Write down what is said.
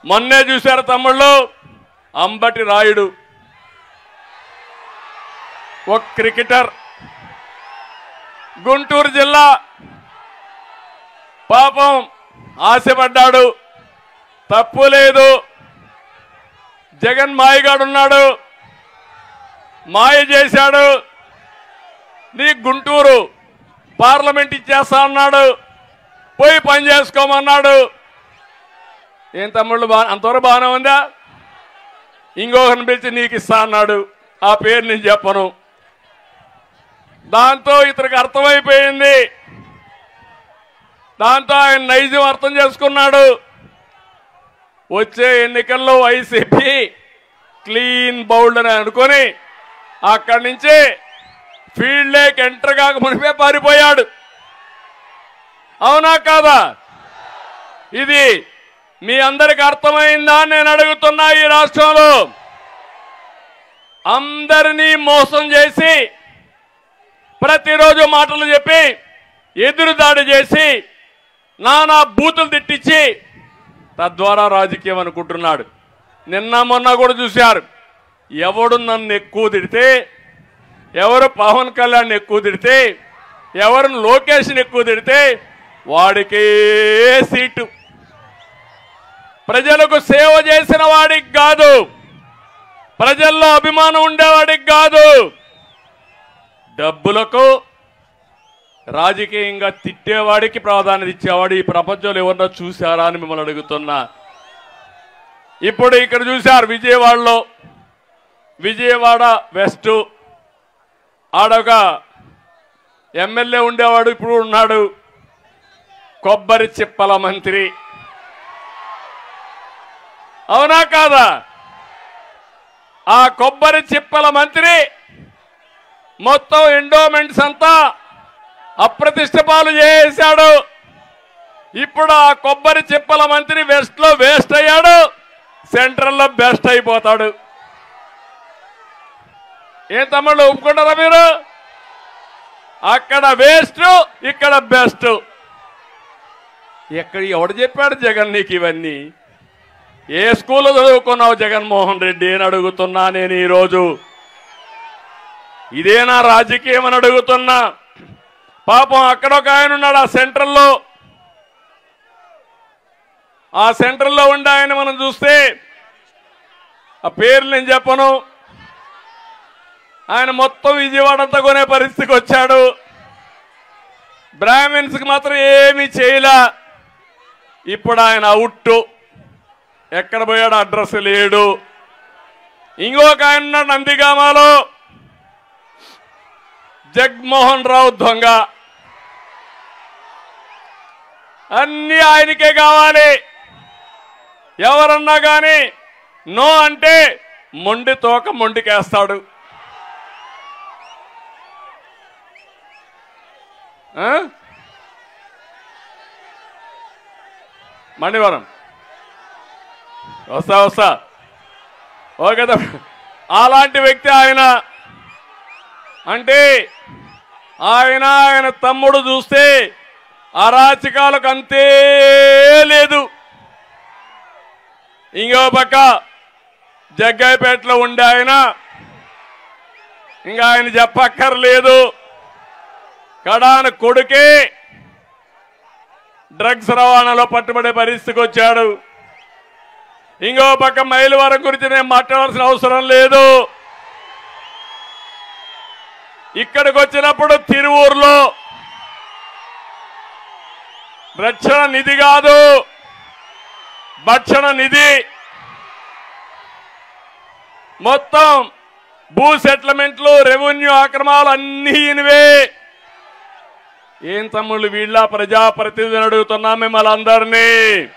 మొన్నే చూశారు తమ్ముళ్ళు అంబటి రాయుడు ఒక క్రికెటర్ గుంటూరు జిల్లా పాపం ఆశపడ్డాడు తప్పు లేదు జగన్ మాయగాడున్నాడు మాయ చేశాడు నీ గుంటూరు పార్లమెంట్ ఇచ్చేస్తా అన్నాడు పోయి పని చేసుకోమన్నాడు ఏం తమ్ముళ్ళు బా అంతవరకు బాగానే ఉందా ఇంకొకరిని పిలిచి నీకు ఇస్తా అన్నాడు ఆ పేరు నేను చెప్పను దాంతో ఇతనికి అర్థమైపోయింది దాంతో ఆయన నైజం అర్థం చేసుకున్నాడు వచ్చే ఎన్నికల్లో వైసీపీ క్లీన్ బౌల్డ్ అని అనుకొని అక్కడి నుంచి ఫీల్డ్ లేక్ ఎంటర్ కాక మునిపే పారిపోయాడు అవునా కాదా ఇది మీ అందరికి అర్థమైందా అని నేను అడుగుతున్నా ఈ రాష్ట్రంలో అందరినీ మోసం చేసి ప్రతిరోజు మాటలు చెప్పి ఎదురుదాడి చేసి నానా బూతులు తిట్టించి తద్వారా రాజకీయం అనుకుంటున్నాడు నిన్న మొన్న కూడా చూశారు ఎవడు నన్ను ఎక్కువ తిడితే ఎవరు పవన్ కళ్యాణ్ ఎక్కువ తిడితే ఎవరు లోకేష్ని ఎక్కువ తిడితే వాడికే సీటు ప్రజలకు సేవ చేసిన వాడికి కాదు ప్రజల్లో అభిమానం ఉండేవాడికి కాదు డబ్బులకు రాజకీయంగా తిట్టేవాడికి ప్రాధాన్యత ఇచ్చేవాడు ఈ ప్రపంచంలో ఎవరన్నా చూశారా అని మిమ్మల్ని అడుగుతున్నా ఇప్పుడు ఇక్కడ చూశారు విజయవాడలో విజయవాడ వెస్ట్ ఆడొక ఎమ్మెల్యే ఉండేవాడు ఇప్పుడు ఉన్నాడు కొబ్బరి చిప్పల మంత్రి అవునా కాదా ఆ కొబ్బరి చిప్పల మంత్రి మొత్తం ఎండోమెంట్స్ అంతా అప్రతిష్ట పాలు చేశాడు ఇప్పుడు ఆ కొబ్బరి చిప్పల మంత్రి వెస్ట్ లో వేస్ట్ అయ్యాడు సెంట్రల్ లో బెస్ట్ అయిపోతాడు ఏం తమ్ముళ్ళు ఒప్పుకుంటారా మీరు అక్కడ వేస్ట్ ఇక్కడ బెస్ట్ ఎక్కడ ఎవడు చెప్పాడు జగన్ నీకు ఇవన్నీ ఏ స్కూల్లో చదువుకున్నావు జగన్మోహన్ రెడ్డి అని అడుగుతున్నా నేను ఈరోజు ఇదేనా రాజకీయం అని అడుగుతున్నా పాపం అక్కడ ఒక ఆయన ఉన్నాడు ఆ సెంట్రల్లో ఆ సెంట్రల్లో ఉండే ఆయన మనం చూస్తే ఆ పేర్లు నేను చెప్పను ఆయన మొత్తం విజయవాడ అంతా కొనే పరిస్థితికి వచ్చాడు బ్రాహ్మిన్స్కి మాత్రం ఏమీ చేయలే ఇప్పుడు ఆయన అవుట్ ఎక్కడ పోయాడు అడ్రస్ లేడు ఇంకొక ఆయన ఉన్నాడు నందిగామాలో జగ్మోహన్ రావు దొంగ అన్ని ఆయనకే కావాలి ఎవరన్నా కానీ నో అంటే మొండి తోక మొండికేస్తాడు ఆ? మణివరం వస్తా వస్తా ఓకే తమ్ముడు. అలాంటి వ్యక్తి ఆయన అంటే ఆయన ఆయన తమ్ముడు చూస్తే అరాచకాలకు అంతే లేదు ఇంకో పక్క జగ్గాయిపేటలో ఉండే ఆయన ఇంకా ఆయన చెప్పక్కర్లేదు కడాన కొడుకే డ్రగ్స్ రవాణాలో పట్టుబడే పరిస్థితికి వచ్చాడు ఇంకో పక్క మైలవరం గురించి నేను మాట్లాడాల్సిన అవసరం లేదు ఇక్కడికి వచ్చినప్పుడు తిరువూరులో రక్షణ నిధి కాదు భక్షణ నిధి మొత్తం భూ సెటిల్మెంట్లు రెవెన్యూ ఆక్రమాలు అన్నీ ఇనివే ఏం తమ్ముళ్ళు వీళ్ళ ప్రజాప్రతినిధులు అడుగుతున్నా మిమ్మల్ని అందరినీ